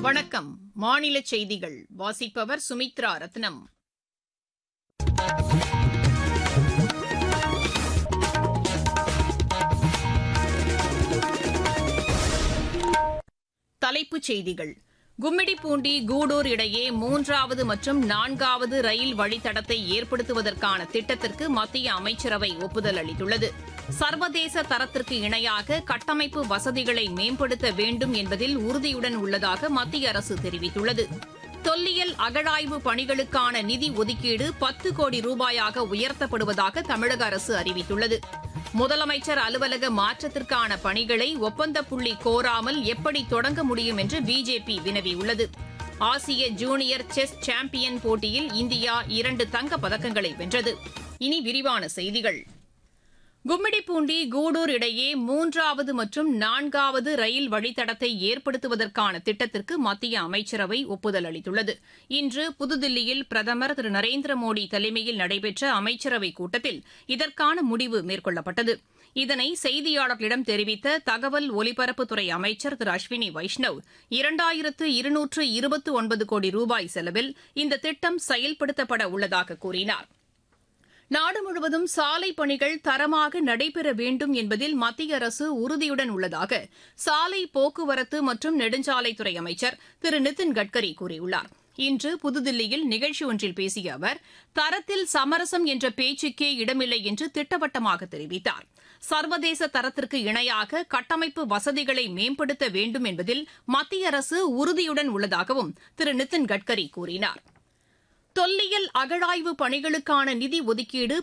வணக்கம் மாநில செய்திகள் வாசிப்பவர் சுமித்ரா ரத்னம் தலைப்புச் செய்திகள் கும்மிடிப்பூண்டி கூடூர் இடையே மூன்றாவது மற்றும் நான்காவது ரயில் வழித்தடத்தை ஏற்படுத்துவதற்கான திட்டத்திற்கு மத்திய அமைச்சரவை ஒப்புதல் அளித்துள்ளது சர்வதேச தரத்திற்கு இணையாக கட்டமைப்பு வசதிகளை மேம்படுத்த வேண்டும் என்பதில் உறுதியுடன் உள்ளதாக மத்திய அரசு தெரிவித்துள்ளது தொல்லியல் அகழாய்வு பணிகளுக்கான நிதி ஒதுக்கீடு பத்து கோடி ரூபாயாக உயர்த்தப்படுவதாக தமிழக அரசு அறிவித்துள்ளது முதலமைச்சர் அலுவலக மாற்றத்திற்கான பணிகளை ஒப்பந்த புள்ளி கோராமல் எப்படி தொடங்க முடியும் என்று பிஜேபி வினவியுள்ளது ஆசிய ஜூனியர் செஸ் சாம்பியன் போட்டியில் இந்தியா இரண்டு தங்கப் பதக்கங்களை வென்றது இனி விரிவான செய்திகள் கும்மிடிப்பூண்டி கூடூர் இடையே மூன்றாவது மற்றும் நான்காவது ரயில் வழித்தடத்தை ஏற்படுத்துவதற்கான திட்டத்திற்கு மத்திய அமைச்சரவை ஒப்புதல் அளித்துள்ளது இன்று புதுதில்லியில் பிரதமர் திரு நரேந்திர மோடி தலைமையில் நடைபெற்ற அமைச்சரவைக் கூட்டத்தில் இதற்கான முடிவு மேற்கொள்ளப்பட்டது இதனை செய்தியாளர்களிடம் தெரிவித்த தகவல் ஒலிபரப்புத்துறை அமைச்சர் திரு அஸ்வினி வைஷ்ணவ் இரண்டாயிரத்து இருநூற்று இருபத்து ஒன்பது கோடி ரூபாய் செலவில் இந்த திட்டம் செயல்படுத்தப்பட உள்ளதாக கூறினார் நாடு முழுவதும் சாலை பணிகள் தரமாக நடைபெற வேண்டும் என்பதில் மத்திய அரசு உறுதியுடன் உள்ளதாக சாலை போக்குவரத்து மற்றும் நெடுஞ்சாலைத்துறை அமைச்சர் திரு நிதின் கட்கரி கூறியுள்ளார் இன்று புதுதில்லியில் நிகழ்ச்சி ஒன்றில் பேசிய அவர் தரத்தில் சமரசம் என்ற பேச்சுக்கே இடமில்லை என்று திட்டவட்டமாக தெரிவித்தார் சர்வதேச தரத்திற்கு இணையாக கட்டமைப்பு வசதிகளை மேம்படுத்த வேண்டும் என்பதில் மத்திய அரசு உறுதியுடன் உள்ளதாகவும் திரு நிதின் கட்கரி கூறினார் தொல்லியல் அகழாய்வு பணிகளுக்கான நிதி ஒதுக்கீடு